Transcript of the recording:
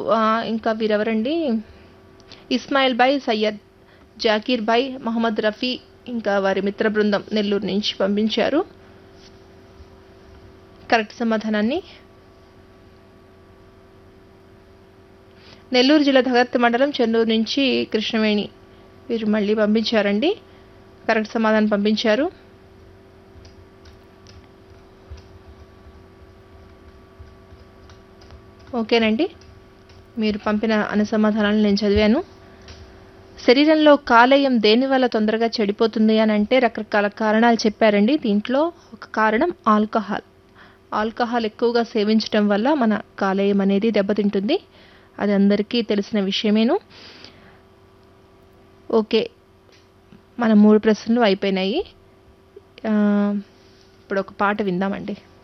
ఆ, ఇంకా వీరెవరండి ఇస్మాయిల్ బాయ్ సయ్యద్ జాకీర్ బాయ్ మహమ్మద్ రఫీ ఇంకా వారి మిత్ర బృందం నెల్లూరు నుంచి పంపించారు కరెక్ట్ సమాధానాన్ని నెల్లూరు జిల్లా ధగర్తి మండలం చెన్నూరు నుంచి కృష్ణవేణి వీరు మళ్ళీ పంపించారండి కరెక్ట్ సమాధానం పంపించారు ఓకేనండి మీరు పంపిన అన్ని సమాధానాలు నేను చదివాను శరీరంలో కాలేయం దేని వల్ల తొందరగా చెడిపోతుంది అని అంటే రకరకాల కారణాలు చెప్పారండి దీంట్లో ఒక కారణం ఆల్కహాల్ ఆల్కహాల్ ఎక్కువగా సేవించడం వల్ల మన కాలేయం అనేది దెబ్బతింటుంది అది అందరికీ తెలిసిన విషయమేను ఓకే మన మూడు ప్రశ్నలు అయిపోయినాయి ఆ, ఇప్పుడు ఒక పాట విందామండి